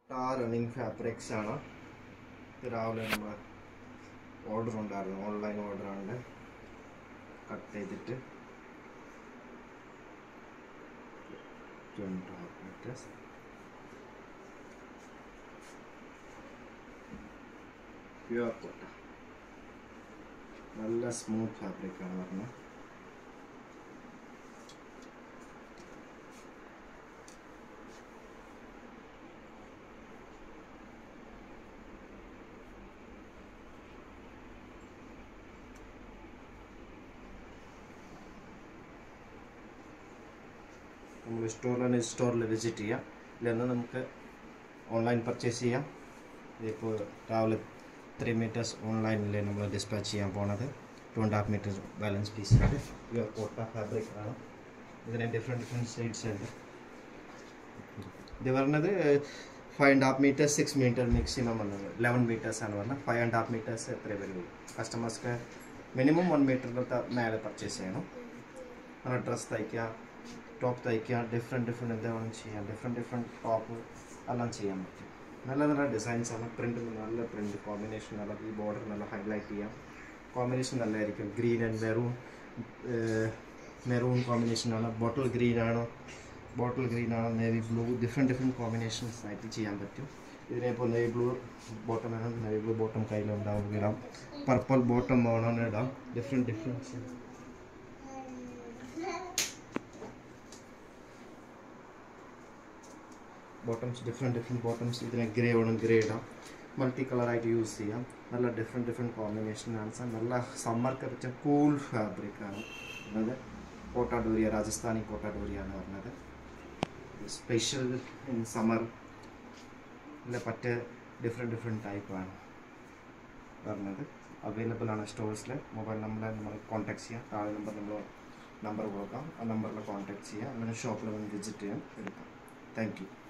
tar running fabrics ആണ് ഇത് രാവിലെ നമ്മൾ ഓർഡർ ഉണ്ടായിരുന്നു ഓൺലൈൻ ഓർഡർ ഉണ്ട് കട്ട് ചെയ്തിട്ട് മീറ്റേഴ്സ് പ്യുവർ കോട്ട നല്ല സ്മൂത്ത് ഫാബ്രിക് ആണ് പറഞ്ഞത് നമ്മൾ സ്റ്റോറിലാണ് സ്റ്റോറിൽ വിസിറ്റ് ചെയ്യാം ഇല്ലെന്ന് നമുക്ക് ഓൺലൈൻ പർച്ചേസ് ചെയ്യാം ഇതിപ്പോൾ രാവിലെ ത്രീ മീറ്റേഴ്സ് ഓൺലൈനിൽ നമ്മൾ ഡിസ്പാച്ച് ചെയ്യാൻ പോണത് two and half metre balance piece ആണ് പ്യുവർ കോട്ട ഫാബ്രിക് ആണ് ഇതിന് ഡിഫറെൻറ്റ് ഡിഫറെൻറ്റ് ഷെയ്ഡ്സ് ഉണ്ട് ഇത് പറഞ്ഞത് five and half metres six metre maximum വന്നത് ലെവൻ മീറ്റേഴ്സ് ആണ് പറഞ്ഞത് ഫൈവ് ആൻഡ് ഹാഫ് മീറ്റേഴ്സ് എത്രയേ വരുള്ളൂ കസ്റ്റമേഴ്സ്ക്ക് മിനിമം വൺ മീറ്ററിൻ്റെ മേലെ പർച്ചേസ് ചെയ്യണം അങ്ങനെ ഡ്രസ്സ് തയ്ക്കുക ടോപ്പ് തയ്ക്കുക ഡിഫറെൻറ്റ് ഡിഫറെൻറ്റ് എന്താ വേണം ചെയ്യാം ഡിഫറെൻറ്റ് ഡിഫറെൻറ്റ് ടോപ്പ് എല്ലാം ചെയ്യാൻ പറ്റും നല്ല നല്ല ഡിസൈൻസ് ആണ് പ്രിൻ്റ് നല്ല പ്രിൻ്റ് കോമ്പിനേഷൻ നല്ല ഈ ബോർഡർ നല്ല ഹൈലൈറ്റ് ചെയ്യാം കോമ്പിനേഷൻ നല്ലതായിരിക്കും green and maroon maroon combination ആണ് ബോട്ടിൽ ഗ്രീൻ ആണ് ബോട്ടിൽ ഗ്രീൻ ആണ് navy blue different different combinations ആയിട്ട് ചെയ്യാൻ പറ്റും ഇതിനെപ്പോൾ നേവി ബ്ലൂ ബോട്ടം വേണം നേവി ബ്ലൂ ബോട്ടം കയ്യിലുണ്ടാവും ഇടാം പർപ്പിൾ ബോട്ടം വേണമെന്ന് ഇടാം different different bottoms different different bottoms ഇതിനെ ഗ്രേ വേണം ഗ്രേ ഇടാം മൾട്ടി കളറായിട്ട് യൂസ് ചെയ്യാം നല്ല ഡിഫറെൻറ്റ് ഡിഫറെൻറ്റ് കോമ്പിനേഷനാണ് സാർ നല്ല സമ്മർക്ക് പറ്റിയ കൂൾ ഫാബ്രിക്കാണ് അത് കോട്ടാഡോരിയ രാജസ്ഥാനി കോട്ടാഡോരിയ എന്ന് പറഞ്ഞത് സ്പെഷ്യൽ ഇൻ സമ്മർ അല്ല പറ്റ ഡിഫറെൻറ്റ് ഡിഫറെൻറ്റ് ടൈപ്പാണ് പറഞ്ഞത് അവൈലബിൾ ആണ് സ്റ്റോഴ്സിൽ മൊബൈൽ നമ്പർ നമ്മൾ കോൺടാക്ട് ചെയ്യാം താഴെ നമ്പർ നമ്മൾ നമ്പർ കൊടുക്കാം ആ നമ്പറിൽ കോൺടാക്ട് ചെയ്യാം അങ്ങനെ ഷോപ്പിൽ വന്ന് വിസിറ്റ് ചെയ്യാം എടുക്കാം താങ്ക് യു